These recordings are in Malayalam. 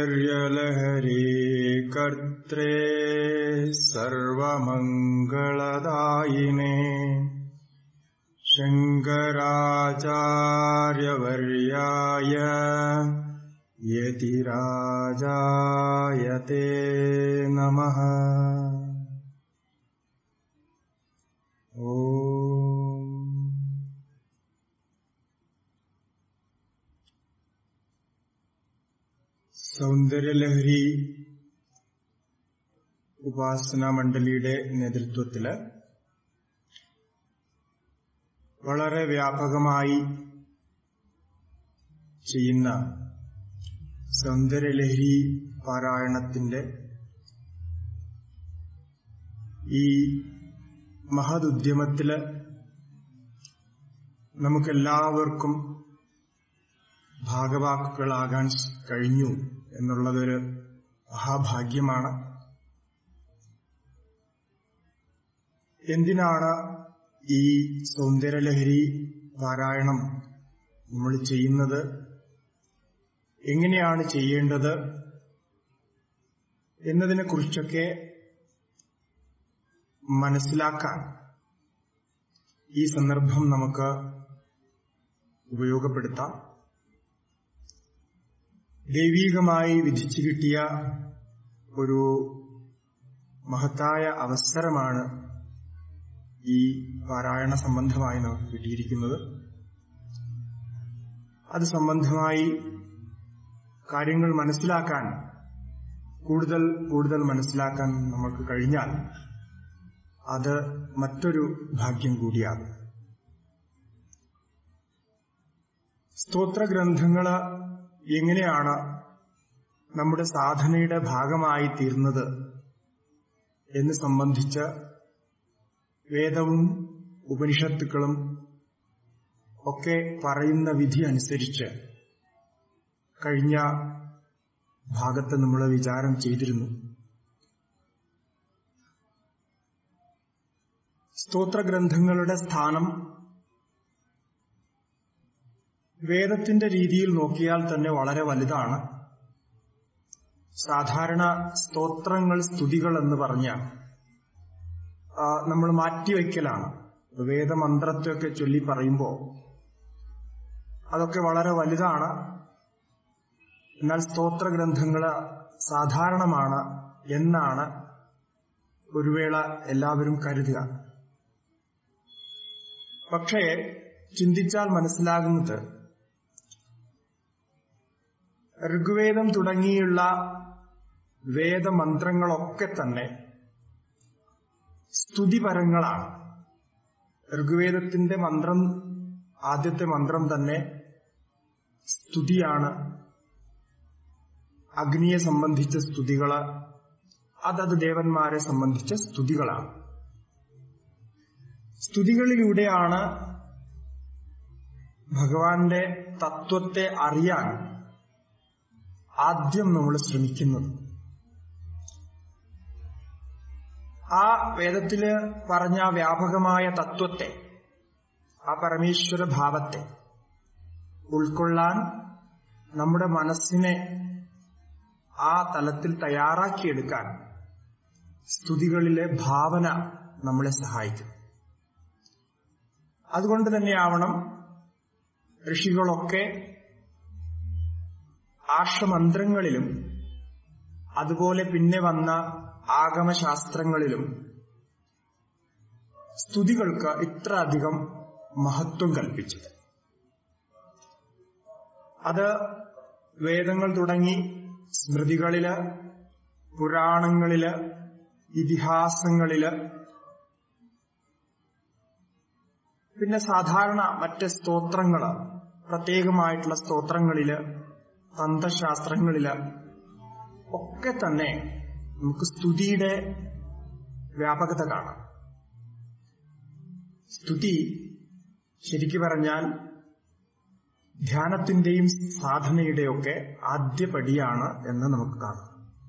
सौन्दर्यलहरी कर्त्रे सर्वमङ्गलदायिने शङ्कराचार्यवर्याय यतिराजाय ते नमः ॐ സൗന്ദര്യലഹരി ഉപാസന മണ്ഡലിയുടെ നേതൃത്വത്തില് വളരെ വ്യാപകമായി ചെയ്യുന്ന സൗന്ദര്യലഹരി പാരായണത്തിന്റെ ഈ മഹദുദ്യമത്തില് നമുക്കെല്ലാവർക്കും ഭാഗവാക്കുകളാകാൻ കഴിഞ്ഞു എന്നുള്ളതൊരു മഹാഭാഗ്യമാണ് എന്തിനാണ് ഈ സൗന്ദര്യലഹരി പാരായണം നമ്മൾ ചെയ്യുന്നത് എങ്ങനെയാണ് ചെയ്യേണ്ടത് എന്നതിനെ കുറിച്ചൊക്കെ മനസ്സിലാക്കാൻ ഈ സന്ദർഭം നമുക്ക് ഉപയോഗപ്പെടുത്താം ദൈവീകമായി വിധിച്ചു കിട്ടിയ ഒരു മഹത്തായ അവസരമാണ് ഈ പാരായണ സംബന്ധമായി നമുക്ക് കിട്ടിയിരിക്കുന്നത് അത് സംബന്ധമായി കാര്യങ്ങൾ മനസ്സിലാക്കാൻ കൂടുതൽ കൂടുതൽ മനസ്സിലാക്കാൻ നമുക്ക് കഴിഞ്ഞാൽ അത് മറ്റൊരു ഭാഗ്യം കൂടിയാകും സ്തോത്രഗ്രന്ഥങ്ങള് എങ്ങനെയാണ് നമ്മുടെ സാധനയുടെ ഭാഗമായി തീർന്നത് എന്ന് സംബന്ധിച്ച് വേദവും ഉപനിഷത്തുക്കളും ഒക്കെ പറയുന്ന വിധി അനുസരിച്ച് കഴിഞ്ഞ ഭാഗത്ത് നമ്മൾ വിചാരം ചെയ്തിരുന്നു സ്തോത്രഗ്രന്ഥങ്ങളുടെ സ്ഥാനം വേദത്തിന്റെ രീതിയിൽ നോക്കിയാൽ തന്നെ വളരെ വലുതാണ് സാധാരണ സ്തോത്രങ്ങൾ സ്തുതികൾ എന്ന് പറഞ്ഞ നമ്മൾ മാറ്റിവെക്കലാണ് വേദമന്ത്രത്തെയൊക്കെ ചൊല്ലി പറയുമ്പോൾ അതൊക്കെ വളരെ വലുതാണ് എന്നാൽ സ്തോത്രഗ്രന്ഥങ്ങള് സാധാരണമാണ് എന്നാണ് ഒരു വേള എല്ലാവരും കരുതുക പക്ഷേ ചിന്തിച്ചാൽ മനസ്സിലാകുന്നത് ഋഗ്വേദം തുടങ്ങിയുള്ള വേദമന്ത്രങ്ങളൊക്കെ തന്നെ സ്തുതിപരങ്ങളാണ് ഋഗ്വേദത്തിന്റെ മന്ത്രം ആദ്യത്തെ മന്ത്രം തന്നെ സ്തുതിയാണ് അഗ്നിയെ സംബന്ധിച്ച സ്തുതികള് അതത് ദേവന്മാരെ സംബന്ധിച്ച സ്തുതികളാണ് സ്തുതികളിലൂടെയാണ് ഭഗവാന്റെ തത്വത്തെ അറിയാൻ ആദ്യം നമ്മൾ ശ്രമിക്കുന്നത് ആ വേദത്തില് പറഞ്ഞ വ്യാപകമായ തത്വത്തെ ആ പരമേശ്വര ഭാവത്തെ ഉൾക്കൊള്ളാൻ നമ്മുടെ മനസ്സിനെ ആ തലത്തിൽ തയ്യാറാക്കിയെടുക്കാൻ സ്തുതികളിലെ ഭാവന നമ്മളെ സഹായിക്കും അതുകൊണ്ട് തന്നെയാവണം ഋഷികളൊക്കെ ആർഷമന്ത്രങ്ങളിലും അതുപോലെ പിന്നെ വന്ന ആഗമശാസ്ത്രങ്ങളിലും സ്തുതികൾക്ക് ഇത്ര അധികം മഹത്വം കൽപ്പിച്ചത് അത് വേദങ്ങൾ തുടങ്ങി സ്മൃതികളില് പുരാണങ്ങളില് ഇതിഹാസങ്ങളില് പിന്നെ സാധാരണ മറ്റ് സ്തോത്രങ്ങള് പ്രത്യേകമായിട്ടുള്ള സ്തോത്രങ്ങളില് തന്ത്രശാസ്ത്രങ്ങളില് ഒക്കെ തന്നെ നമുക്ക് സ്തുതിയുടെ വ്യാപകത കാണാം സ്തുതി ശരിക്കു പറഞ്ഞാൽ ധ്യാനത്തിന്റെയും സാധനയുടെയൊക്കെ ആദ്യപടിയാണ് എന്ന് നമുക്ക് കാണാം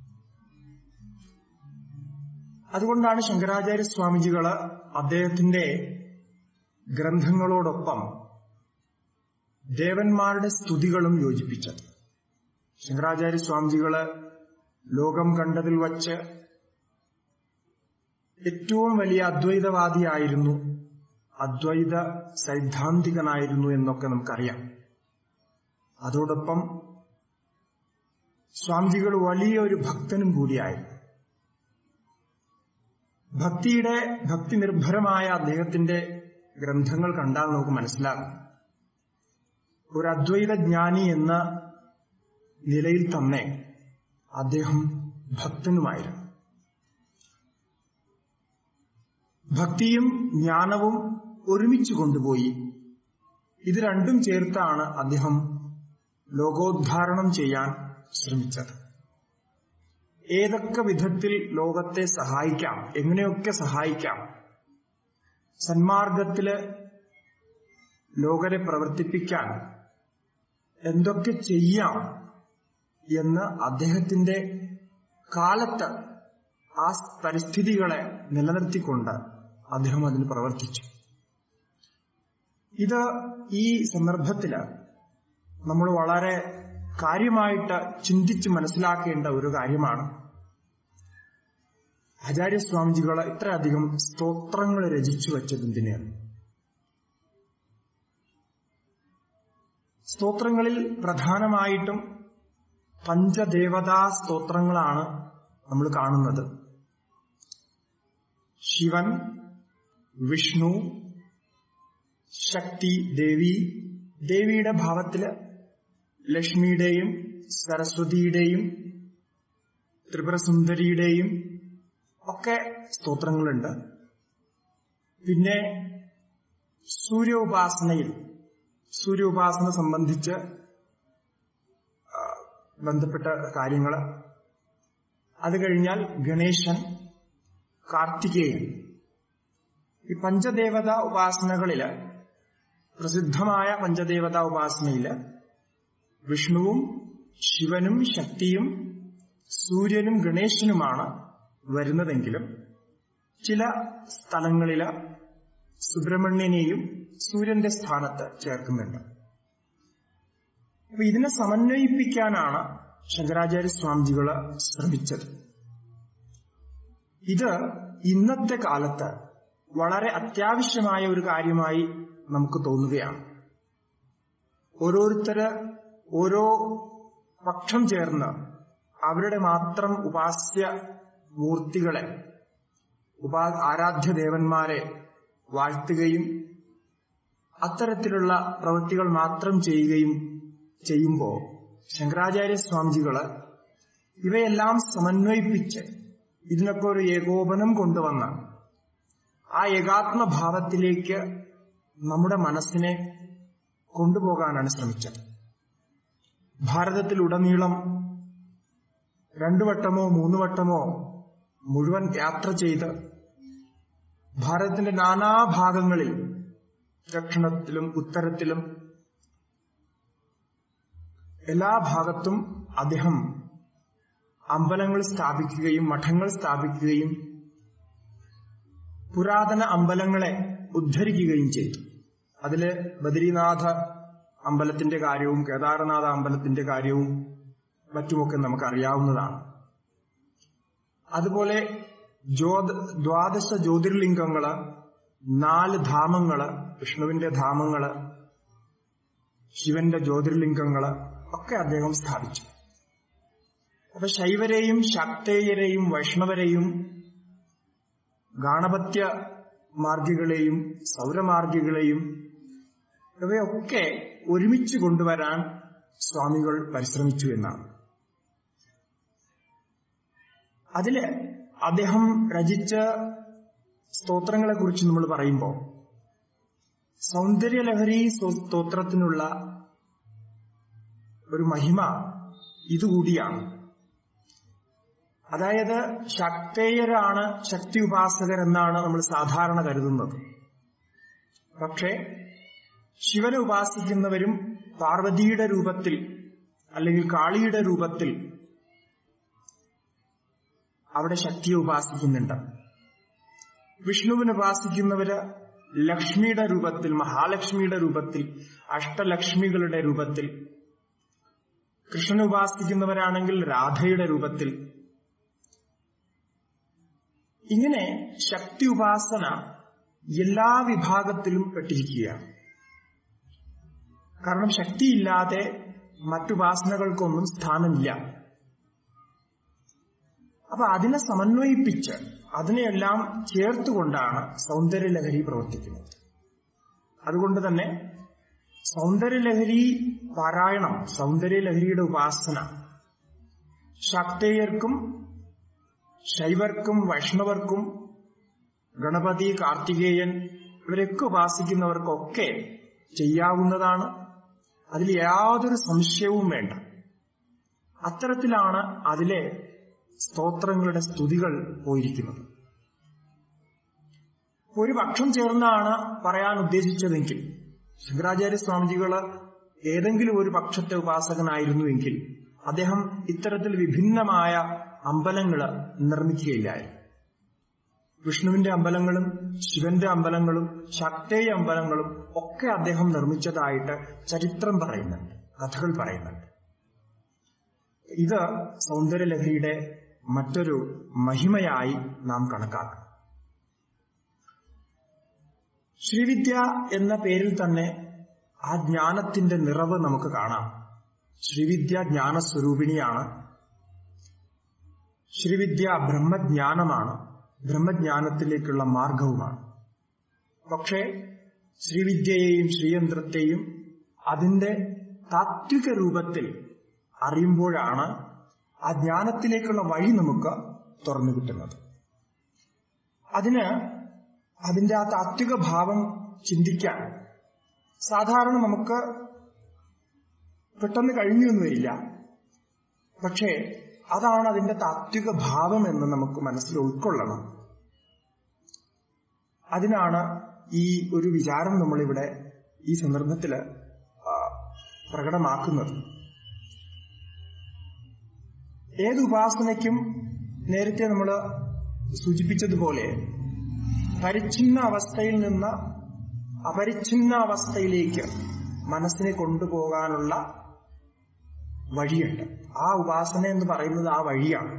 അതുകൊണ്ടാണ് ശങ്കരാചാര്യ സ്വാമിജികള് അദ്ദേഹത്തിന്റെ ഗ്രന്ഥങ്ങളോടൊപ്പം ദേവന്മാരുടെ സ്തുതികളും യോജിപ്പിച്ചത് ശങ്കരാചാര്യ സ്വാമിജികള് ലോകം കണ്ടതിൽ വച്ച് ഏറ്റവും വലിയ അദ്വൈതവാദിയായിരുന്നു അദ്വൈത സൈദ്ധാന്തികനായിരുന്നു എന്നൊക്കെ നമുക്കറിയാം അതോടൊപ്പം സ്വാമിജികൾ വലിയൊരു ഭക്തനും കൂടിയായിരുന്നു ഭക്തിയുടെ ഭക്തി നിർഭരമായ അദ്ദേഹത്തിന്റെ ഗ്രന്ഥങ്ങൾ കണ്ടാൽ നമുക്ക് മനസ്സിലാകും ഒരു അദ്വൈത ജ്ഞാനി എന്ന നിലയിൽ തന്നെ അദ്ദേഹം ഭക്തനുമായിരുന്നു ഭക്തിയും ജ്ഞാനവും ഒരുമിച്ച് കൊണ്ടുപോയി ഇത് രണ്ടും ചേർത്താണ് അദ്ദേഹം ലോകോദ്ധാരണം ചെയ്യാൻ ശ്രമിച്ചത് ഏതൊക്കെ വിധത്തിൽ ലോകത്തെ സഹായിക്കാം എങ്ങനെയൊക്കെ സഹായിക്കാം സന്മാർഗത്തില് ലോകരെ പ്രവർത്തിപ്പിക്കാൻ എന്തൊക്കെ ചെയ്യാം എന്ന് അദ്ദേഹത്തിന്റെ കാലത്ത് ആ പരിസ്ഥിതികളെ നിലനിർത്തിക്കൊണ്ട് അദ്ദേഹം അതിന് പ്രവർത്തിച്ചു ഇത് ഈ സന്ദർഭത്തില് നമ്മൾ വളരെ കാര്യമായിട്ട് ചിന്തിച്ച് മനസ്സിലാക്കേണ്ട ഒരു കാര്യമാണ് ആചാര്യസ്വാമിജികൾ ഇത്രയധികം സ്തോത്രങ്ങൾ രചിച്ചു വച്ചതെന്തിനാണ് സ്തോത്രങ്ങളിൽ പ്രധാനമായിട്ടും പഞ്ചദേവതാ സ്തോത്രങ്ങളാണ് നമ്മൾ കാണുന്നത് ശിവൻ വിഷ്ണു ശക്തി ദേവി ദേവിയുടെ ഭാവത്തില് ലക്ഷ്മിയുടെയും സരസ്വതിയുടെയും ത്രിപുരസുന്ദരിയുടെയും ഒക്കെ സ്തോത്രങ്ങളുണ്ട് പിന്നെ സൂര്യോപാസനയിൽ സൂര്യോപാസന സംബന്ധിച്ച് ബന്ധപ്പെട്ട കാര്യങ്ങൾ അത് കഴിഞ്ഞാൽ ഗണേശൻ കാർത്തികേയൻ ഈ പഞ്ചദേവത ഉപാസനകളില് പ്രസിദ്ധമായ പഞ്ചദേവതാ ഉപാസനയില് വിഷ്ണുവും ശിവനും ശക്തിയും സൂര്യനും ഗണേശനുമാണ് വരുന്നതെങ്കിലും ചില സ്ഥലങ്ങളില് സുബ്രഹ്മണ്യനെയും സൂര്യന്റെ സ്ഥാനത്ത് ചേർക്കുന്നുണ്ട് അപ്പൊ ഇതിനെ സമന്വയിപ്പിക്കാനാണ് ശങ്കരാചാര്യ സ്വാമിജികള് ശ്രമിച്ചത് ഇത് ഇന്നത്തെ കാലത്ത് വളരെ അത്യാവശ്യമായ ഒരു കാര്യമായി നമുക്ക് തോന്നുകയാണ് ഓരോരുത്തര് ഓരോ പക്ഷം ചേർന്ന് അവരുടെ മാത്രം ഉപാസ്യ മൂർത്തികളെ ഉപാ ആരാധ്യ ദേവന്മാരെ വാഴ്ത്തുകയും അത്തരത്തിലുള്ള പ്രവൃത്തികൾ മാത്രം ചെയ്യുകയും ചെയ്യുമ്പോൾ ശങ്കരാചാര്യ സ്വാമിജികള് ഇവയെല്ലാം സമന്വയിപ്പിച്ച് ഇതിനൊക്കെ ഒരു ഏകോപനം കൊണ്ടുവന്ന് ആ ഏകാത്മഭാവത്തിലേക്ക് നമ്മുടെ മനസ്സിനെ കൊണ്ടുപോകാനാണ് ശ്രമിച്ചത് ഭാരതത്തിലുടനീളം രണ്ടു വട്ടമോ മൂന്ന് വട്ടമോ മുഴുവൻ യാത്ര ചെയ്ത് ഭാരതത്തിന്റെ നാനാഭാഗങ്ങളിൽ ദക്ഷിണത്തിലും ഉത്തരത്തിലും എല്ലാ ഭാഗത്തും അദ്ദേഹം അമ്പലങ്ങൾ സ്ഥാപിക്കുകയും മഠങ്ങൾ സ്ഥാപിക്കുകയും പുരാതന അമ്പലങ്ങളെ ഉദ്ധരിക്കുകയും ചെയ്തു അതില് ബദ്രീനാഥ അമ്പലത്തിന്റെ കാര്യവും കേദാരനാഥ അമ്പലത്തിന്റെ കാര്യവും മറ്റുമൊക്കെ നമുക്ക് അറിയാവുന്നതാണ് അതുപോലെ ജ്യോത ദ്വാദശ ജ്യോതിർലിംഗങ്ങള് നാല് ധാമങ്ങള് വിഷ്ണുവിന്റെ ധാമങ്ങള് ശിവന്റെ ജ്യോതിർലിംഗങ്ങള് ഒക്കെ അദ്ദേഹം സ്ഥാപിച്ചു അപ്പൊ ശൈവരെയും ശക്തേയരെയും വൈഷ്ണവരെയും ഗാണപത്യ മാർഗികളെയും സൗരമാർഗികളെയും ഇവയൊക്കെ ഒരുമിച്ച് കൊണ്ടുവരാൻ സ്വാമികൾ പരിശ്രമിച്ചു എന്നാണ് അതില് അദ്ദേഹം രചിച്ച സ്തോത്രങ്ങളെ കുറിച്ച് നമ്മൾ പറയുമ്പോൾ സൗന്ദര്യലഹരി സ്തോത്രത്തിനുള്ള ഒരു മഹിമ ഇതുകൂടിയാണ് അതായത് ശക്തേയരാണ് ശക്തി ഉപാസകരെന്നാണ് നമ്മൾ സാധാരണ കരുതുന്നത് പക്ഷേ ശിവനെ ഉപാസിക്കുന്നവരും പാർവതിയുടെ രൂപത്തിൽ അല്ലെങ്കിൽ കാളിയുടെ രൂപത്തിൽ അവിടെ ശക്തിയെ ഉപാസിക്കുന്നുണ്ട് വിഷ്ണുവിനെ ഉപാസിക്കുന്നവര് ലക്ഷ്മിയുടെ രൂപത്തിൽ മഹാലക്ഷ്മിയുടെ രൂപത്തിൽ അഷ്ടലക്ഷ്മികളുടെ രൂപത്തിൽ കൃഷ്ണനെ ഉപാസിക്കുന്നവരാണെങ്കിൽ രാധയുടെ രൂപത്തിൽ ഇങ്ങനെ ശക്തി ഉപാസന എല്ലാ വിഭാഗത്തിലും പെട്ടിരിക്കുകയാണ് കാരണം ശക്തിയില്ലാതെ മറ്റുപാസനകൾക്കൊന്നും സ്ഥാനമില്ല അപ്പൊ അതിനെ സമന്വയിപ്പിച്ച് അതിനെയെല്ലാം ചേർത്തുകൊണ്ടാണ് സൗന്ദര്യലഹരി പ്രവർത്തിക്കുന്നത് അതുകൊണ്ട് തന്നെ സൗന്ദര്യലഹരി പാരായണം സൗന്ദര്യലഹരിയുടെ ഉപാസന ശാക്തേയർക്കും ശൈവർക്കും വൈഷ്ണവർക്കും ഗണപതി കാർത്തികേയൻ ഇവരൊക്കെ ഉപാസിക്കുന്നവർക്കൊക്കെ ചെയ്യാവുന്നതാണ് അതിൽ യാതൊരു സംശയവും വേണ്ട അത്തരത്തിലാണ് അതിലെ സ്തോത്രങ്ങളുടെ സ്തുതികൾ പോയിരിക്കുന്നത് ഒരു പക്ഷം ചേർന്നാണ് പറയാൻ ഉദ്ദേശിച്ചതെങ്കിൽ ശങ്കരാചാര്യ സ്വാമിജികള് ഏതെങ്കിലും ഒരു പക്ഷത്തെ ഉപാസകനായിരുന്നുവെങ്കിൽ അദ്ദേഹം ഇത്തരത്തിൽ വിഭിന്നമായ അമ്പലങ്ങൾ നിർമ്മിക്കുകയില്ലായിരുന്നു വിഷ്ണുവിന്റെ അമ്പലങ്ങളും ശിവന്റെ അമ്പലങ്ങളും ശക്തേയ അമ്പലങ്ങളും ഒക്കെ അദ്ദേഹം നിർമ്മിച്ചതായിട്ട് ചരിത്രം പറയുന്നുണ്ട് കഥകൾ പറയുന്നുണ്ട് ഇത് സൗന്ദര്യലഹരിയുടെ മറ്റൊരു മഹിമയായി നാം കണക്കാക്കണം ശ്രീവിദ്യ എന്ന പേരിൽ തന്നെ ആ ജ്ഞാനത്തിന്റെ നിറവ് നമുക്ക് കാണാം ശ്രീവിദ്യ ജ്ഞാനസ്വരൂപിണിയാണ് ശ്രീവിദ്യ ബ്രഹ്മജ്ഞാനമാണ് ബ്രഹ്മജ്ഞാനത്തിലേക്കുള്ള മാർഗവുമാണ് പക്ഷേ ശ്രീവിദ്യയെയും ശ്രീയന്ത്രത്തെയും അതിന്റെ താത്വിക രൂപത്തിൽ അറിയുമ്പോഴാണ് ആ ജ്ഞാനത്തിലേക്കുള്ള വഴി നമുക്ക് തുറന്നു കിട്ടുന്നത് അതിന് അതിന്റെ ആ താത്വിക ഭാവം ചിന്തിക്കാൻ സാധാരണ നമുക്ക് പെട്ടെന്ന് കഴിഞ്ഞൊന്നും വരില്ല പക്ഷേ അതാണ് അതിന്റെ താത്വിക ഭാവം എന്ന് നമുക്ക് മനസ്സിൽ ഉൾക്കൊള്ളണം അതിനാണ് ഈ ഒരു വിചാരം നമ്മളിവിടെ ഈ സന്ദർഭത്തിൽ പ്രകടമാക്കുന്നത് ഏത് ഉപാസനയ്ക്കും നേരത്തെ നമ്മൾ സൂചിപ്പിച്ചതുപോലെ പരിച്ഛിന്ന അവസ്ഥയിൽ നിന്ന് അപരിച്ഛിന്ന അവസ്ഥയിലേക്ക് മനസ്സിനെ കൊണ്ടുപോകാനുള്ള വഴിയുണ്ട് ആ ഉപാസന എന്ന് പറയുന്നത് ആ വഴിയാണ്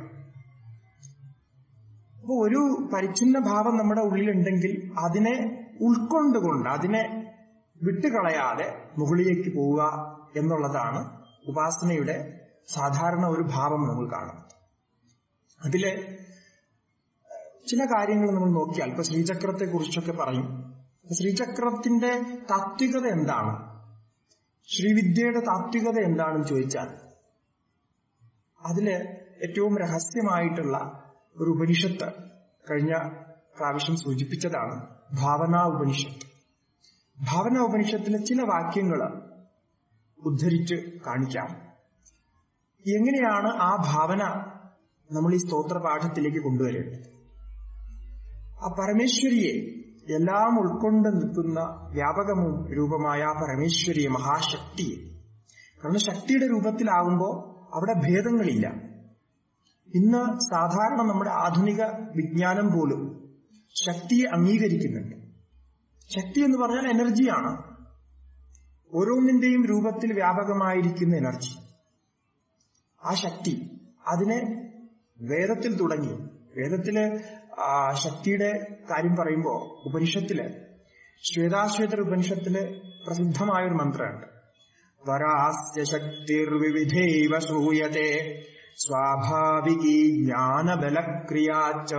അപ്പൊ ഒരു പരിച്ഛിന്ന ഭാവം നമ്മുടെ ഉള്ളിലുണ്ടെങ്കിൽ അതിനെ ഉൾക്കൊണ്ടുകൊണ്ട് അതിനെ വിട്ടുകളയാതെ മുകളിലേക്ക് പോവുക എന്നുള്ളതാണ് ഉപാസനയുടെ സാധാരണ ഒരു ഭാവം നമ്മൾ കാണുന്നത് അതിലെ ചില കാര്യങ്ങൾ നമ്മൾ നോക്കിയാൽ ഇപ്പൊ ശ്രീചക്രത്തെ കുറിച്ചൊക്കെ പറയും ശ്രീചക്രത്തിന്റെ താത്വികത എന്താണ് ശ്രീവിദ്യയുടെ താത്വികത എന്താണെന്ന് ചോദിച്ചാൽ അതില് ഏറ്റവും രഹസ്യമായിട്ടുള്ള ഒരു ഉപനിഷത്ത് കഴിഞ്ഞ പ്രാവശ്യം സൂചിപ്പിച്ചതാണ് ഭാവനാ ഉപനിഷത്ത് ഭാവന ഉപനിഷത്തിലെ ചില വാക്യങ്ങൾ ഉദ്ധരിച്ച് കാണിക്കാം എങ്ങനെയാണ് ആ ഭാവന നമ്മൾ ഈ സ്തോത്ര പാഠത്തിലേക്ക് കൊണ്ടുവരേണ്ടത് ആ പരമേശ്വരിയെ എല്ലാം ഉൾക്കൊണ്ട് നിൽക്കുന്ന വ്യാപകവും രൂപമായ പരമേശ്വരിയെ മഹാശക്തിയെ കാരണം ശക്തിയുടെ രൂപത്തിലാകുമ്പോൾ അവിടെ ഭേദങ്ങളില്ല ഇന്ന് സാധാരണ നമ്മുടെ ആധുനിക വിജ്ഞാനം പോലും ശക്തിയെ അംഗീകരിക്കുന്നുണ്ട് ശക്തി എന്ന് പറഞ്ഞാൽ എനർജിയാണ് ഓരോന്നിന്റെയും രൂപത്തിൽ വ്യാപകമായിരിക്കുന്ന എനർജി ആ ശക്തി അതിനെ വേദത്തിൽ തുടങ്ങി വേദത്തില് ശക്തിയുടെ കാര്യം പറയുമ്പോ ഉപനിഷത്തില് ശ്വേതാശ്വേതർ ഉപനിഷത്തില് പ്രസിദ്ധമായ ഒരു മന്ത്രമുണ്ട് വരാസ്യ ശക്തിർവിവിധൈവ ശ്രൂയത്തെ സ്വാഭാവികീ ജ്ഞാനബലക്രിയാച്ച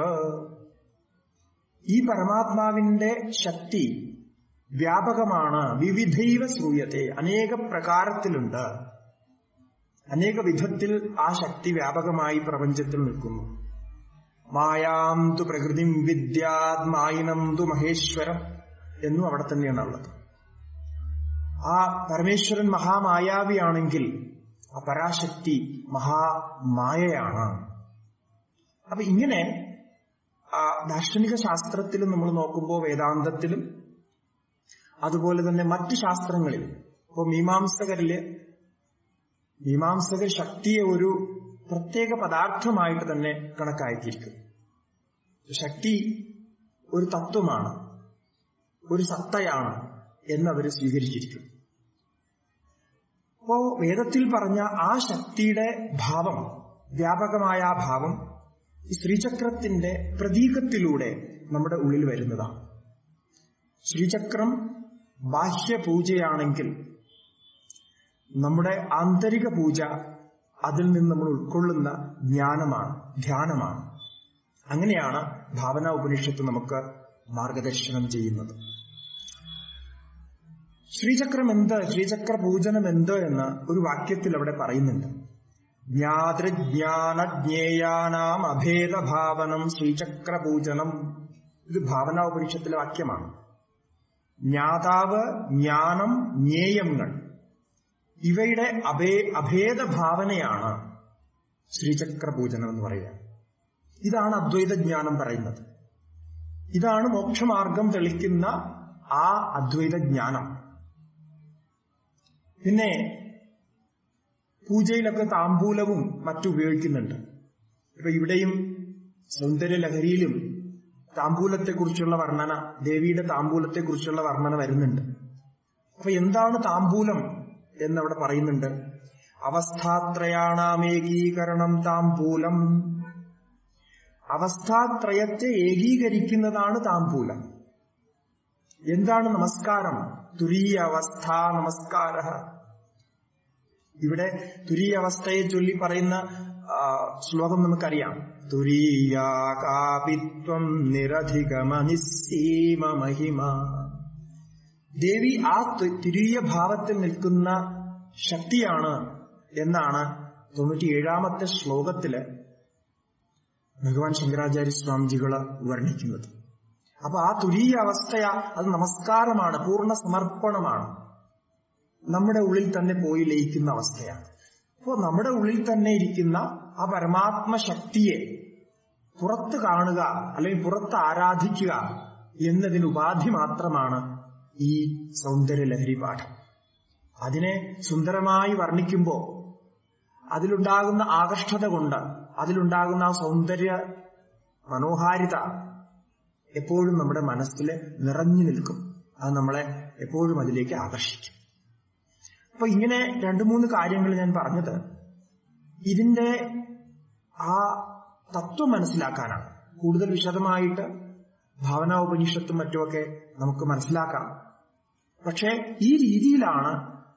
ഈ പരമാത്മാവിന്റെ ശക്തി വ്യാപകമാണ് വിവിധൈവ ശ്രൂയത്തെ അനേക പ്രകാരത്തിലുണ്ട് അനേക വിധത്തിൽ ആ ശക്തി വ്യാപകമായി പ്രപഞ്ചത്തിൽ നിൽക്കുന്നു മായാം തു പ്രകൃതിം വിദ്യാത്മായിനം തു മഹേശ്വരം എന്നും അവിടെ തന്നെയാണ് ഉള്ളത് ആ പരമേശ്വരൻ മഹാമായാവിയാണെങ്കിൽ ആ പരാശക്തി മഹാമായയാണ് അപ്പൊ ഇങ്ങനെ ദാർശനിക ശാസ്ത്രത്തിലും നമ്മൾ നോക്കുമ്പോൾ വേദാന്തത്തിലും അതുപോലെ തന്നെ മറ്റ് ശാസ്ത്രങ്ങളിൽ ഇപ്പൊ മീമാംസകരില് മീമാംസകർ ശക്തിയെ ഒരു പ്രത്യേക പദാർത്ഥമായിട്ട് തന്നെ കണക്കാക്കിയിരിക്കും ശക്തി ഒരു തത്വമാണ് ഒരു സത്തയാണ് എന്നവർ സ്വീകരിച്ചിരിക്കും അപ്പോ വേദത്തിൽ പറഞ്ഞ ആ ശക്തിയുടെ ഭാവം വ്യാപകമായ ആ ഭാവം ഈ ശ്രീചക്രത്തിന്റെ പ്രതീകത്തിലൂടെ നമ്മുടെ ഉള്ളിൽ വരുന്നതാണ് ശ്രീചക്രം ബാഹ്യ പൂജയാണെങ്കിൽ നമ്മുടെ ആന്തരിക പൂജ അതിൽ നിന്ന് നമ്മൾ ഉൾക്കൊള്ളുന്ന ജ്ഞാനമാണ് ധ്യാനമാണ് അങ്ങനെയാണ് ഭാവന ഉപനിഷത്ത് നമുക്ക് മാർഗദർശനം ചെയ്യുന്നത് ശ്രീചക്രം എന്ത് ശ്രീചക്ര പൂജനം എന്ത് എന്ന് ഒരു വാക്യത്തിൽ അവിടെ പറയുന്നുണ്ട് ജ്ഞാതൃജ്ഞാനജ്ഞേയാനാം അഭേദഭാവനം ശ്രീചക്ര പൂജനം ഇത് ഭാവന ഉപനിഷത്തിലെ വാക്യമാണ് ജ്ഞാതാവ് ജ്ഞാനം ജ്ഞേയങ്ങൾ ഇവയുടെ അഭേ അഭേദ ഭാവനയാണ് ശ്രീചക്ര പൂജനം എന്ന് പറയുക ഇതാണ് അദ്വൈത ജ്ഞാനം പറയുന്നത് ഇതാണ് മോക്ഷമാർഗം തെളിക്കുന്ന ആ അദ്വൈത ജ്ഞാനം പിന്നെ പൂജയിലൊക്കെ താമ്പൂലവും മറ്റും ഉപയോഗിക്കുന്നുണ്ട് ഇപ്പൊ ഇവിടെയും സൗന്ദര്യ ലഹരിയിലും താമ്പൂലത്തെക്കുറിച്ചുള്ള വർണ്ണന ദേവിയുടെ താമ്പൂലത്തെക്കുറിച്ചുള്ള വർണ്ണന വരുന്നുണ്ട് അപ്പൊ എന്താണ് താമ്പൂലം എന്നവിടെ പറയുന്നുണ്ട് അവസ്ഥാത്രയാണാമേകീകരണം താമ്പൂലം അവസ്ഥാത്രയത്തെ ഏകീകരിക്കുന്നതാണ് താമ്പൂലം എന്താണ് നമസ്കാരം തുരീയ അവസ്ഥ നമസ്കാര ഇവിടെ തുരീയ അവസ്ഥയെ ചൊല്ലി പറയുന്ന ശ്ലോകം നമുക്കറിയാം തുരീയാകാപിത്വം നിരധികമനിസ്സീമ മഹിമ ദേവി ആ തുരീയ ഭാവത്തിൽ നിൽക്കുന്ന ശക്തിയാണ് എന്നാണ് തൊണ്ണൂറ്റിയേഴാമത്തെ ശ്ലോകത്തില് ഭഗവാൻ ശങ്കരാചാര്യ സ്വാമിജികള് വർണ്ണിക്കുന്നത് അപ്പൊ ആ തുരീയ അവസ്ഥയ അത് നമസ്കാരമാണ് പൂർണ്ണ സമർപ്പണമാണ് നമ്മുടെ ഉള്ളിൽ തന്നെ പോയി ലയിക്കുന്ന അവസ്ഥയാണ് അപ്പോൾ നമ്മുടെ ഉള്ളിൽ തന്നെ ഇരിക്കുന്ന ആ പരമാത്മ ശക്തിയെ പുറത്ത് കാണുക അല്ലെങ്കിൽ പുറത്ത് ആരാധിക്കുക എന്നതിന് ഉപാധി മാത്രമാണ് ഈ സൗന്ദര്യ ലഹരി പാഠം അതിനെ സുന്ദരമായി വർണ്ണിക്കുമ്പോൾ അതിലുണ്ടാകുന്ന ആകർഷത കൊണ്ട് അതിലുണ്ടാകുന്ന ആ സൗന്ദര്യ മനോഹാരിത എപ്പോഴും നമ്മുടെ മനസ്സിൽ നിറഞ്ഞു നിൽക്കും അത് നമ്മളെ എപ്പോഴും അതിലേക്ക് ആകർഷിക്കും അപ്പൊ ഇങ്ങനെ രണ്ടു മൂന്ന് കാര്യങ്ങൾ ഞാൻ പറഞ്ഞത് ഇതിന്റെ ആ തത്വം മനസ്സിലാക്കാനാണ് കൂടുതൽ വിശദമായിട്ട് ഭാവനാ ഉപനിഷത്തും മറ്റുമൊക്കെ നമുക്ക് മനസ്സിലാക്കാം പക്ഷേ ഈ രീതിയിലാണ്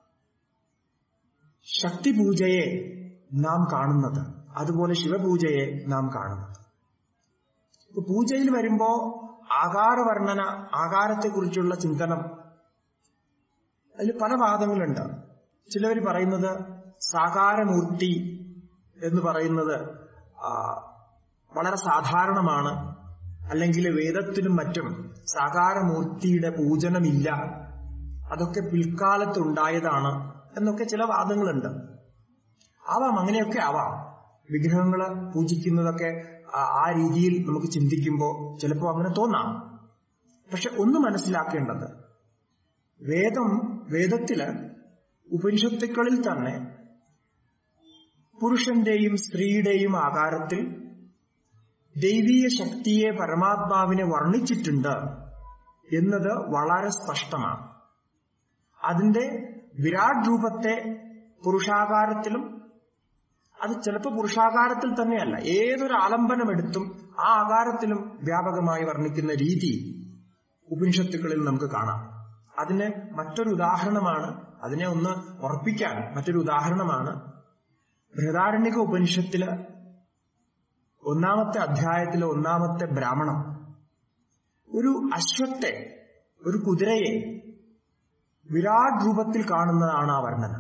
ശക്തിപൂജയെ നാം കാണുന്നത് അതുപോലെ ശിവപൂജയെ നാം കാണുന്നത് ഇപ്പൊ പൂജയിൽ വരുമ്പോ ആകാരവർണ്ണന ആകാരത്തെക്കുറിച്ചുള്ള ചിന്തനം അതിൽ പല വാദങ്ങളുണ്ട് ചിലവർ പറയുന്നത് സാകാരമൂർത്തി എന്ന് പറയുന്നത് വളരെ സാധാരണമാണ് അല്ലെങ്കിൽ വേദത്തിനും മറ്റും സാകാരമൂർത്തിയുടെ പൂജനമില്ല അതൊക്കെ പിൽക്കാലത്ത് ഉണ്ടായതാണ് എന്നൊക്കെ ചില വാദങ്ങളുണ്ട് ആവാം അങ്ങനെയൊക്കെ ആവാം വിഗ്രഹങ്ങള് പൂജിക്കുന്നതൊക്കെ ആ രീതിയിൽ നമുക്ക് ചിന്തിക്കുമ്പോൾ ചിലപ്പോൾ അങ്ങനെ തോന്നാം പക്ഷെ ഒന്ന് മനസ്സിലാക്കേണ്ടത് വേദം വേദത്തില് ഉപനിഷത്തുക്കളിൽ തന്നെ പുരുഷന്റെയും സ്ത്രീയുടെയും ആകാരത്തിൽ ദൈവീയ ശക്തിയെ പരമാത്മാവിനെ വർണ്ണിച്ചിട്ടുണ്ട് എന്നത് വളരെ സ്പഷ്ടമാണ് അതിന്റെ വിരാട് രൂപത്തെ പുരുഷാകാരത്തിലും അത് ചിലപ്പോൾ പുരുഷാകാരത്തിൽ തന്നെയല്ല ഏതൊരു ആലംബനം എടുത്തും ആ ആകാരത്തിലും വ്യാപകമായി വർണ്ണിക്കുന്ന രീതി ഉപനിഷത്തുക്കളിൽ നമുക്ക് കാണാം അതിന് മറ്റൊരു ഉദാഹരണമാണ് അതിനെ ഒന്ന് ഉറപ്പിക്കാൻ മറ്റൊരു ഉദാഹരണമാണ് ബൃഹദാരണ്യക ഉപനിഷത്തില് ഒന്നാമത്തെ അധ്യായത്തിലെ ഒന്നാമത്തെ ബ്രാഹ്മണം ഒരു അശ്വത്തെ ഒരു കുതിരയെ വിരാട് രൂപത്തിൽ കാണുന്നതാണ് ആ വർണ്ണന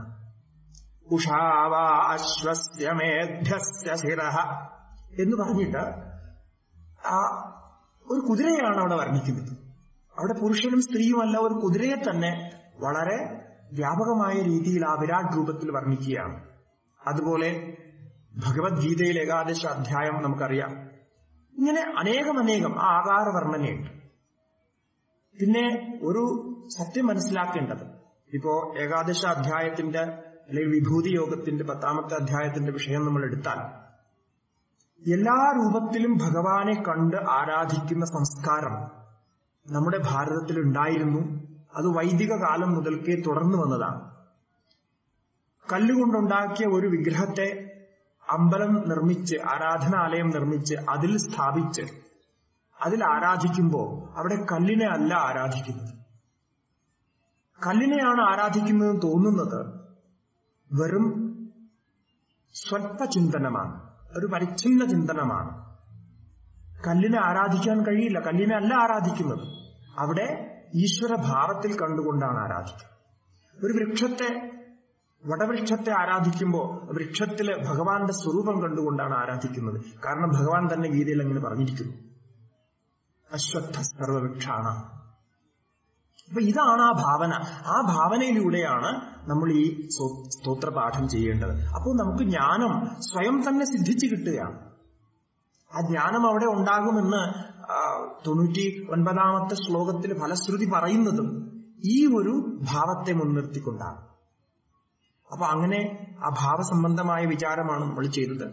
ഉഷാവാശ്വസ്യമേധ്യസ്യ എന്ന് പറഞ്ഞിട്ട് ആ ഒരു കുതിരയാണ് അവിടെ വർണ്ണിക്കുന്നത് അവിടെ പുരുഷനും സ്ത്രീയുമല്ല ഒരു കുതിരയെ തന്നെ വളരെ വ്യാപകമായ രീതിയിൽ ആ വിരാട് രൂപത്തിൽ വർണ്ണിക്കുകയാണ് അതുപോലെ ഭഗവത്ഗീതയിൽ ഏകാദശ അധ്യായം നമുക്കറിയാം ഇങ്ങനെ അനേകം അനേകം ആ ആകാര വർണ്ണനയുണ്ട് പിന്നെ ഒരു സത്യം മനസ്സിലാക്കേണ്ടത് ഇപ്പോ ഏകാദശ അധ്യായത്തിന്റെ അല്ലെങ്കിൽ വിഭൂതി യോഗത്തിന്റെ പത്താമത്തെ അധ്യായത്തിന്റെ വിഷയം നമ്മൾ എടുത്താൽ എല്ലാ രൂപത്തിലും ഭഗവാനെ കണ്ട് ആരാധിക്കുന്ന സംസ്കാരം നമ്മുടെ ഭാരതത്തിൽ ഉണ്ടായിരുന്നു അത് വൈദിക കാലം മുതൽക്കേ തുടർന്നു വന്നതാണ് കല്ലുകൊണ്ടുണ്ടാക്കിയ ഒരു വിഗ്രഹത്തെ അമ്പലം നിർമ്മിച്ച് ആരാധനാലയം നിർമ്മിച്ച് അതിൽ സ്ഥാപിച്ച് അതിൽ ആരാധിക്കുമ്പോൾ അവിടെ കല്ലിനെ അല്ല ആരാധിക്കുന്നത് കല്ലിനെയാണ് ആരാധിക്കുന്നതെന്ന് തോന്നുന്നത് വെറും സ്വൽപ്പ ചിന്തനമാണ് ഒരു പരിച്ഛിന്ന ചിന്തനമാണ് കല്ലിനെ ആരാധിക്കാൻ കഴിയില്ല കല്ലിനെ അല്ല ആരാധിക്കുന്നത് അവിടെ ഈശ്വര ഭാവത്തിൽ കണ്ടുകൊണ്ടാണ് ആരാധിക്കുന്നത് ഒരു വൃക്ഷത്തെ വടവൃക്ഷത്തെ ആരാധിക്കുമ്പോൾ വൃക്ഷത്തില് ഭഗവാന്റെ സ്വരൂപം കണ്ടുകൊണ്ടാണ് ആരാധിക്കുന്നത് കാരണം ഭഗവാൻ തന്നെ ഗീതയിൽ അങ്ങനെ പറഞ്ഞിരിക്കുന്നു അശ്വത്ഥ സർവവൃക്ഷാണ് അപ്പൊ ഇതാണ് ആ ഭാവന ആ ഭാവനയിലൂടെയാണ് നമ്മൾ ഈ സ്തോത്രപാഠം ചെയ്യേണ്ടത് അപ്പോൾ നമുക്ക് ജ്ഞാനം സ്വയം തന്നെ സിദ്ധിച്ചു കിട്ടുകയാണ് ആ ജ്ഞാനം അവിടെ ഉണ്ടാകുമെന്ന് തൊണ്ണൂറ്റി ഒൻപതാമത്തെ ശ്ലോകത്തിൽ ഫലശ്രുതി പറയുന്നതും ഈ ഒരു ഭാവത്തെ മുൻനിർത്തിക്കൊണ്ടാണ് അപ്പൊ അങ്ങനെ ആ ഭാവസംബന്ധമായ വിചാരമാണ് നമ്മൾ ചെയ്തത്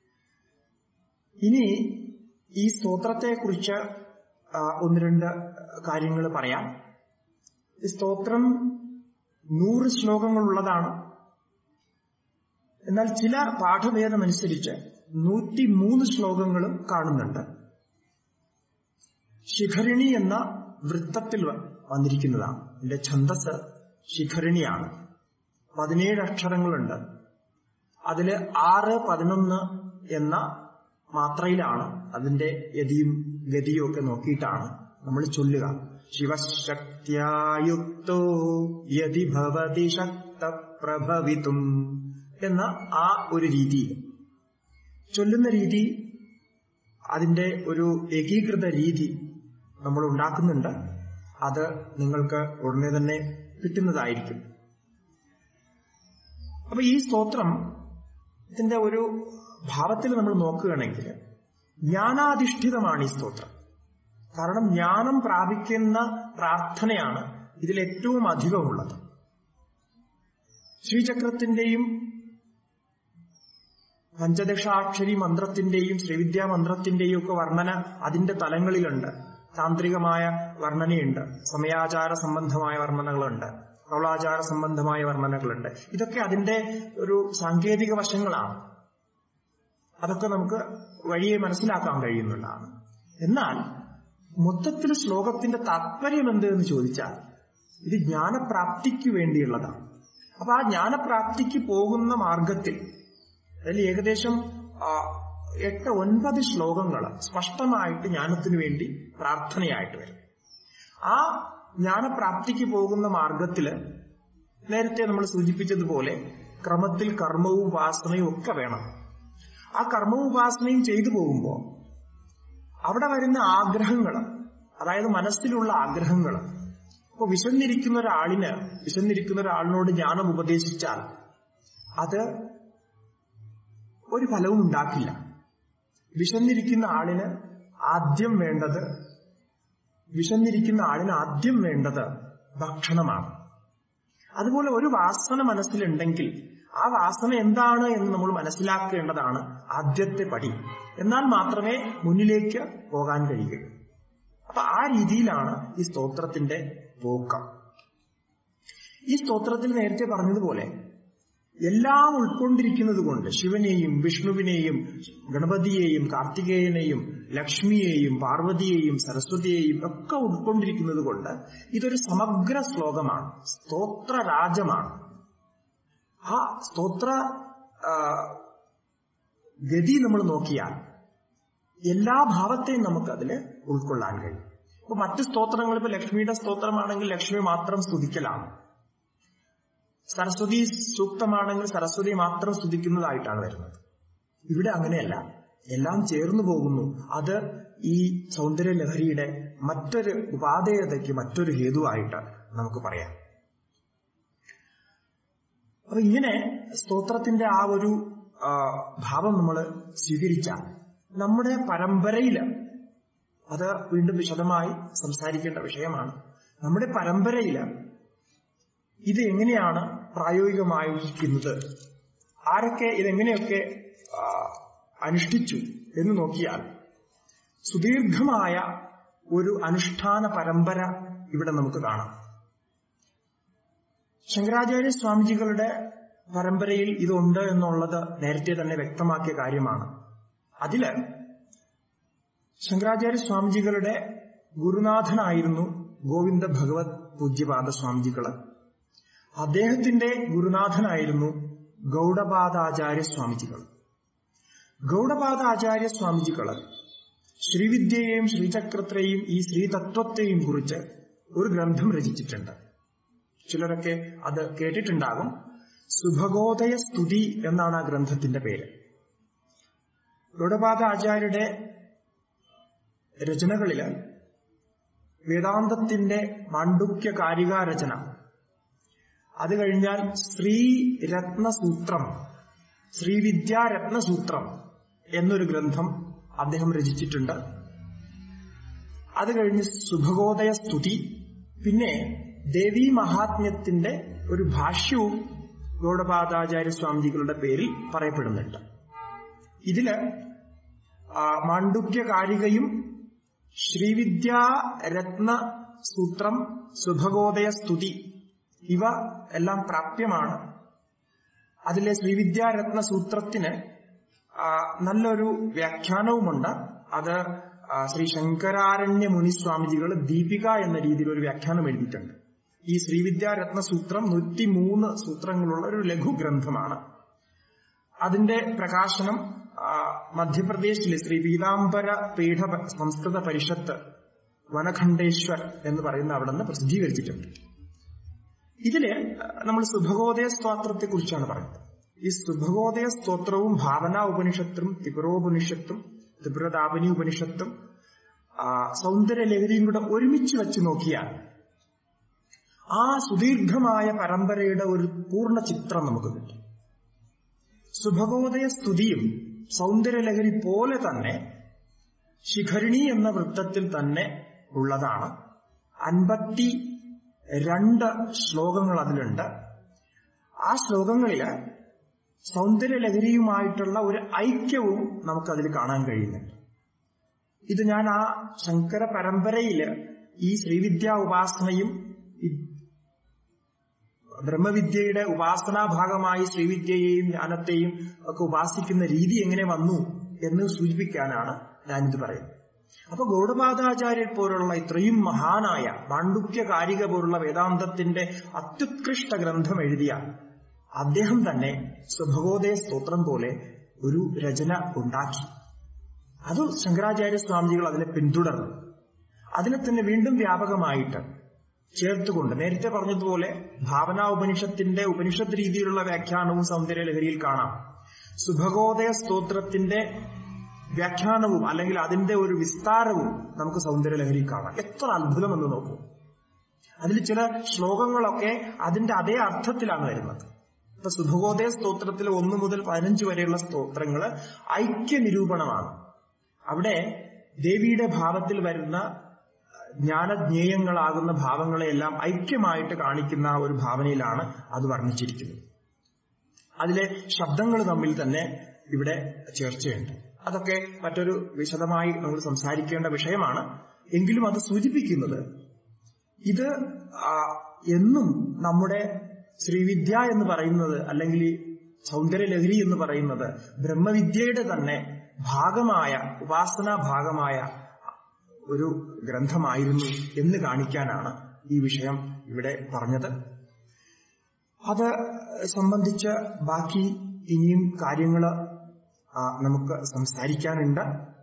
ഇനി ഈ സ്തോത്രത്തെക്കുറിച്ച് ഒന്ന് രണ്ട് കാര്യങ്ങൾ പറയാം ഈ സ്തോത്രം നൂറ് ശ്ലോകങ്ങളുള്ളതാണ് എന്നാൽ ചില പാഠഭേദമനുസരിച്ച് നൂറ്റിമൂന്ന് ശ്ലോകങ്ങളും കാണുന്നുണ്ട് ശിഖരിണി എന്ന വൃത്തത്തിൽ വന്നിരിക്കുന്നതാണ് എന്റെ ഛന്ദസ് ശിഖരിണിയാണ് പതിനേഴ് അക്ഷരങ്ങളുണ്ട് അതില് ആറ് പതിനൊന്ന് എന്ന മാത്രയിലാണ് അതിന്റെ യതിയും ഗതിയും ഒക്കെ നോക്കിയിട്ടാണ് നമ്മൾ ചൊല്ലുക ശിവശക്തിയായുക്തോ യതി ഭവതി ശക്ത പ്രഭവിതും എന്ന ആ ഒരു രീതി ചൊല്ലുന്ന രീതി അതിന്റെ ഒരു ഏകീകൃത രീതി നമ്മൾ ഉണ്ടാക്കുന്നുണ്ട് അത് നിങ്ങൾക്ക് ഉടനെ തന്നെ കിട്ടുന്നതായിരിക്കും അപ്പൊ ഈ സ്തോത്രം ഇതിന്റെ ഒരു ഭാവത്തിൽ നമ്മൾ നോക്കുകയാണെങ്കിൽ ജ്ഞാനാധിഷ്ഠിതമാണ് ഈ സ്തോത്രം കാരണം ജ്ഞാനം പ്രാപിക്കുന്ന പ്രാർത്ഥനയാണ് ഇതിൽ ഏറ്റവും അധികമുള്ളത് ശ്രീചക്രത്തിന്റെയും പഞ്ചദശാക്ഷരി മന്ത്രത്തിന്റെയും ശ്രീവിദ്യാ മന്ത്രത്തിന്റെയും ഒക്കെ വർണ്ണന അതിന്റെ തലങ്ങളിലുണ്ട് താന്ത്രികമായ വർണ്ണനയുണ്ട് സമയാചാര സംബന്ധമായ വർണ്ണനകളുണ്ട് കൗളാചാര സംബന്ധമായ വർണ്ണനകളുണ്ട് ഇതൊക്കെ അതിന്റെ ഒരു സാങ്കേതിക വശങ്ങളാണ് അതൊക്കെ നമുക്ക് വഴിയെ മനസ്സിലാക്കാൻ കഴിയുന്നുള്ളതാണ് എന്നാൽ മൊത്തത്തിൽ ശ്ലോകത്തിന്റെ താത്പര്യം എന്ത് എന്ന് ചോദിച്ചാൽ ഇത് ജ്ഞാനപ്രാപ്തിക്ക് വേണ്ടിയുള്ളതാണ് അപ്പൊ ആ ജ്ഞാനപ്രാപ്തിക്ക് പോകുന്ന മാർഗത്തിൽ അതിൽ ഏകദേശം എട്ട് ഒൻപത് ശ്ലോകങ്ങൾ സ്പഷ്ടമായിട്ട് ജ്ഞാനത്തിനു വേണ്ടി പ്രാർത്ഥനയായിട്ട് വരും ആ ജ്ഞാനപ്രാപ്തിക്ക് പോകുന്ന മാർഗത്തില് നേരത്തെ നമ്മൾ സൂചിപ്പിച്ചതുപോലെ ക്രമത്തിൽ കർമ്മവും ഉപാസനയും ഒക്കെ വേണം ആ കർമ്മവും ഉപാസനയും ചെയ്തു പോകുമ്പോൾ അവിടെ വരുന്ന ആഗ്രഹങ്ങൾ അതായത് മനസ്സിലുള്ള ആഗ്രഹങ്ങൾ ഇപ്പൊ വിശന്നിരിക്കുന്ന ഒരാളിന് വിശന്നിരിക്കുന്ന ഒരാളിനോട് ജ്ഞാനം ഉപദേശിച്ചാൽ അത് ഒരു ഫലവും ഉണ്ടാക്കില്ല വിശന്നിരിക്കുന്ന ആളിന് ആദ്യം വേണ്ടത് വിശന്നിരിക്കുന്ന ആളിന് ആദ്യം വേണ്ടത് ഭക്ഷണമാണ് അതുപോലെ ഒരു വാസന മനസ്സിലുണ്ടെങ്കിൽ ആ വാസന എന്താണ് എന്ന് നമ്മൾ മനസ്സിലാക്കേണ്ടതാണ് ആദ്യത്തെ പടി എന്നാൽ മാത്രമേ മുന്നിലേക്ക് പോകാൻ കഴിയുകയുള്ളൂ അപ്പൊ ആ രീതിയിലാണ് ഈ സ്തോത്രത്തിന്റെ പോക്കം ഈ സ്തോത്രത്തിൽ നേരത്തെ പറഞ്ഞതുപോലെ എല്ലാം ഉൾക്കൊണ്ടിരിക്കുന്നത് കൊണ്ട് ശിവനെയും വിഷ്ണുവിനെയും ഗണപതിയെയും കാർത്തികേയനെയും ലക്ഷ്മിയെയും പാർവതിയെയും സരസ്വതിയെയും ഒക്കെ ഉൾക്കൊണ്ടിരിക്കുന്നത് കൊണ്ട് ഇതൊരു സമഗ്ര ശ്ലോകമാണ് സ്തോത്രരാജമാണ് ആ സ്തോത്ര ഗതി നമ്മൾ നോക്കിയാൽ എല്ലാ ഭാവത്തെയും നമുക്ക് അതിൽ ഉൾക്കൊള്ളാൻ കഴിയും ഇപ്പൊ മറ്റ് സ്തോത്രങ്ങൾ ഇപ്പൊ ലക്ഷ്മിയുടെ സ്തോത്രമാണെങ്കിൽ ലക്ഷ്മി മാത്രം സ്തുതിക്കലാണ് സരസ്വതി സൂക്തമാണെങ്കിൽ സരസ്വതി മാത്രം സ്തുതിക്കുന്നതായിട്ടാണ് വരുന്നത് ഇവിടെ അങ്ങനെയല്ല എല്ലാം ചേർന്നു പോകുന്നു അത് ഈ സൗന്ദര്യ ലഹരിയുടെ മറ്റൊരു ഉപാധേയതയ്ക്ക് മറ്റൊരു ഹേതുവായിട്ട് നമുക്ക് പറയാം അപ്പൊ ഇങ്ങനെ സ്തോത്രത്തിന്റെ ആ ഒരു ഭാവം നമ്മൾ സ്വീകരിച്ചാൽ നമ്മുടെ പരമ്പരയില് അത് വീണ്ടും വിശദമായി സംസാരിക്കേണ്ട വിഷയമാണ് നമ്മുടെ പരമ്പരയില് ഇത് എങ്ങനെയാണ് പ്രായോഗികമായിരിക്കുന്നത് ആരൊക്കെ ഇതെങ്ങനെയൊക്കെ അനുഷ്ഠിച്ചു എന്ന് നോക്കിയാൽ സുദീർഘമായ ഒരു അനുഷ്ഠാന പരമ്പര ഇവിടെ നമുക്ക് കാണാം ശങ്കരാചാര്യ സ്വാമിജികളുടെ പരമ്പരയിൽ ഇതുണ്ട് എന്നുള്ളത് നേരത്തെ തന്നെ വ്യക്തമാക്കിയ കാര്യമാണ് അതില് ശങ്കരാചാര്യ സ്വാമിജികളുടെ ഗുരുനാഥനായിരുന്നു ഗോവിന്ദ ഭഗവത് പൂജ്യപാദ സ്വാമിജികള് അദ്ദേഹത്തിന്റെ ഗുരുനാഥനായിരുന്നു ഗൗഡപാദാചാര്യ സ്വാമിജികൾ ഗൗഡപാദാചാര്യ സ്വാമിജികള് ശ്രീവിദ്യയെയും ശ്രീചക്രത്തെയും ഈ ശ്രീതത്വത്തെയും കുറിച്ച് ഒരു ഗ്രന്ഥം രചിച്ചിട്ടുണ്ട് ചിലരൊക്കെ അത് കേട്ടിട്ടുണ്ടാകും സുഭഗോദയ സ്തുതി എന്നാണ് ആ ഗ്രന്ഥത്തിന്റെ പേര് ഗൗഡപാദ ആചാര്യരുടെ രചനകളില് വേദാന്തത്തിന്റെ മാണ്ഡുക്യ കാരികാരചന അത് കഴിഞ്ഞാൽ ശ്രീരത്നസൂത്രം ശ്രീവിദ്യാരത്നസൂത്രം എന്നൊരു ഗ്രന്ഥം അദ്ദേഹം രചിച്ചിട്ടുണ്ട് അത് കഴിഞ്ഞ് സുഭഗോദയ സ്തുതി പിന്നെ ദേവീ മഹാത്മ്യത്തിന്റെ ഒരു ഭാഷ്യവും ഗൗഡപാദാചാര്യ സ്വാമിജികളുടെ പേരിൽ പറയപ്പെടുന്നുണ്ട് ഇതില് മാണ്ഡുക്യ കാരികയും ശ്രീവിദ്യാരത്ന സൂത്രം സുഭഗോദയ സ്തുതി ഇവ എല്ലാം പ്രാപ്യമാണ് അതിലെ ശ്രീവിദ്യാരത്ന സൂത്രത്തിന് നല്ലൊരു വ്യാഖ്യാനവുമുണ്ട് അത് ശ്രീ ശങ്കരാരണ്യ മുനിസ്വാമിജികൾ ദീപിക എന്ന രീതിയിൽ ഒരു വ്യാഖ്യാനം എഴുതിയിട്ടുണ്ട് ഈ ശ്രീവിദ്യാരത്ന സൂത്രം നൂറ്റിമൂന്ന് സൂത്രങ്ങളുള്ള ഒരു ലഘു ഗ്രന്ഥമാണ് അതിന്റെ പ്രകാശനം മധ്യപ്രദേശിലെ ശ്രീ പീതാംബര പീഠ സംസ്കൃത പരിഷത്ത് വനഖണ്ഡേശ്വർ എന്ന് പറയുന്ന അവിടെ നിന്ന് പ്രസിദ്ധീകരിച്ചിട്ടുണ്ട് ഇതില് നമ്മൾ സുഭഗോദയ സ്തോത്രത്തെ കുറിച്ചാണ് പറയുന്നത് ഈ സുഭഗോദയ സ്തോത്രവും ഭാവന ഉപനിഷത്തും ത്രിപുരോപനിഷത്തും ത്രിപുരതാപനി ഉപനിഷത്തും സൗന്ദര്യ ലഹരിയും കൂടെ ഒരുമിച്ച് വെച്ച് നോക്കിയാൽ ആ സുദീർഘമായ പരമ്പരയുടെ ഒരു പൂർണ്ണ ചിത്രം നമുക്ക് കിട്ടും സുഭഗോദയ സ്തുതിയും സൗന്ദര്യലഹരി പോലെ തന്നെ ശിഖരിണി എന്ന വൃത്തത്തിൽ തന്നെ ഉള്ളതാണ് അൻപത്തി രണ്ട് ശ്ലോകങ്ങൾ അതിലുണ്ട് ആ ശ്ലോകങ്ങളില് സൗന്ദര്യലഹരിയുമായിട്ടുള്ള ഒരു ഐക്യവും നമുക്കതിൽ കാണാൻ കഴിയുന്നുണ്ട് ഇത് ഞാൻ ആ ശങ്കര പരമ്പരയില് ഈ ശ്രീവിദ്യാ ഉപാസനയും ബ്രഹ്മവിദ്യയുടെ ഉപാസനാ ഭാഗമായി ശ്രീവിദ്യയെയും ജ്ഞാനത്തെയും ഒക്കെ ഉപാസിക്കുന്ന രീതി എങ്ങനെ വന്നു എന്ന് സൂചിപ്പിക്കാനാണ് ഞാനിത് പറയുന്നത് അപ്പൊ ഗൗഡപാദാചാര്യർ പോലുള്ള ഇത്രയും മഹാനായ മാണ്ഡുക്യ കാരിക പോലുള്ള വേദാന്തത്തിന്റെ അത്യുത്കൃഷ്ട ഗ്രന്ഥം എഴുതിയ അദ്ദേഹം തന്നെ സുഭഗോദയ സ്തോത്രം പോലെ ഒരു രചന ഉണ്ടാക്കി അത് ശങ്കരാചാര്യ സ്വാമിജികൾ അതിനെ പിന്തുടർന്നു അതിനെ തന്നെ വീണ്ടും വ്യാപകമായിട്ട് ചേർത്തുകൊണ്ട് നേരത്തെ പറഞ്ഞതുപോലെ ഭാവനാ ഉപനിഷത്തിന്റെ ഉപനിഷത്ത് രീതിയിലുള്ള വ്യാഖ്യാനവും സൗന്ദര്യലഹരിയിൽ കാണാം സുഭഗോദയ സ്തോത്രത്തിന്റെ വ്യാഖ്യാനവും അല്ലെങ്കിൽ അതിന്റെ ഒരു വിസ്താരവും നമുക്ക് സൗന്ദര്യലഹരി കാണാം എത്ര അത്ഭുതമെന്ന് നോക്കൂ അതിൽ ചില ശ്ലോകങ്ങളൊക്കെ അതിന്റെ അതേ അർത്ഥത്തിലാണ് വരുന്നത് ഇപ്പൊ സുഭഗോദയ സ്തോത്രത്തിൽ ഒന്ന് മുതൽ പതിനഞ്ച് വരെയുള്ള സ്തോത്രങ്ങള് ഐക്യ നിരൂപണമാണ് അവിടെ ദേവിയുടെ ഭാവത്തിൽ വരുന്ന ജ്ഞാനജ്ഞേയങ്ങളാകുന്ന ഭാവങ്ങളെയെല്ലാം ഐക്യമായിട്ട് കാണിക്കുന്ന ഒരു ഭാവനയിലാണ് അത് വർണ്ണിച്ചിരിക്കുന്നത് അതിലെ ശബ്ദങ്ങൾ തമ്മിൽ തന്നെ ഇവിടെ ചേർച്ചയുണ്ട് അതൊക്കെ മറ്റൊരു വിശദമായി നമ്മൾ സംസാരിക്കേണ്ട വിഷയമാണ് എങ്കിലും അത് സൂചിപ്പിക്കുന്നത് ഇത് എന്നും നമ്മുടെ ശ്രീവിദ്യ എന്ന് പറയുന്നത് അല്ലെങ്കിൽ സൗന്ദര്യലഹരി എന്ന് പറയുന്നത് ബ്രഹ്മവിദ്യയുടെ തന്നെ ഭാഗമായ ഉപാസനാ ഭാഗമായ ഒരു ഗ്രന്ഥമായിരുന്നു എന്ന് കാണിക്കാനാണ് ഈ വിഷയം ഇവിടെ പറഞ്ഞത് അത് സംബന്ധിച്ച് ബാക്കി ഇനിയും കാര്യങ്ങൾ നമുക്ക് സംസാരിക്കാനുണ്ട്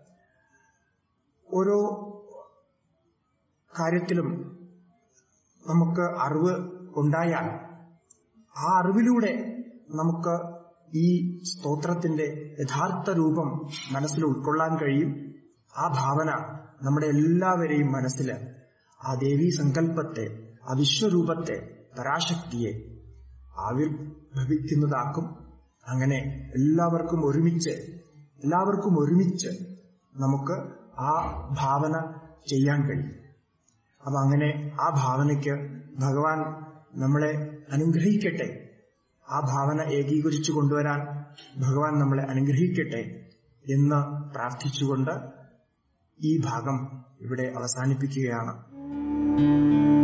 ഓരോ കാര്യത്തിലും നമുക്ക് അറിവ് ഉണ്ടായാൽ ആ അറിവിലൂടെ നമുക്ക് ഈ സ്തോത്രത്തിന്റെ യഥാർത്ഥ രൂപം മനസ്സിൽ ഉൾക്കൊള്ളാൻ കഴിയും ആ ഭാവന നമ്മുടെ എല്ലാവരെയും മനസ്സിൽ ആ ദേവീ സങ്കല്പത്തെ ആ വിശ്വരൂപത്തെ പരാശക്തിയെ ആവിർഭവിക്കുന്നതാക്കും അങ്ങനെ എല്ലാവർക്കും ഒരുമിച്ച് എല്ലാവർക്കും ഒരുമിച്ച് നമുക്ക് ആ ഭാവന ചെയ്യാൻ കഴിയും അപ്പൊ അങ്ങനെ ആ ഭാവനയ്ക്ക് ഭഗവാൻ നമ്മളെ അനുഗ്രഹിക്കട്ടെ ആ ഭാവന ഏകീകരിച്ചു കൊണ്ടുവരാൻ ഭഗവാൻ നമ്മളെ അനുഗ്രഹിക്കട്ടെ എന്ന് പ്രാർത്ഥിച്ചുകൊണ്ട് ഈ ഭാഗം ഇവിടെ അവസാനിപ്പിക്കുകയാണ്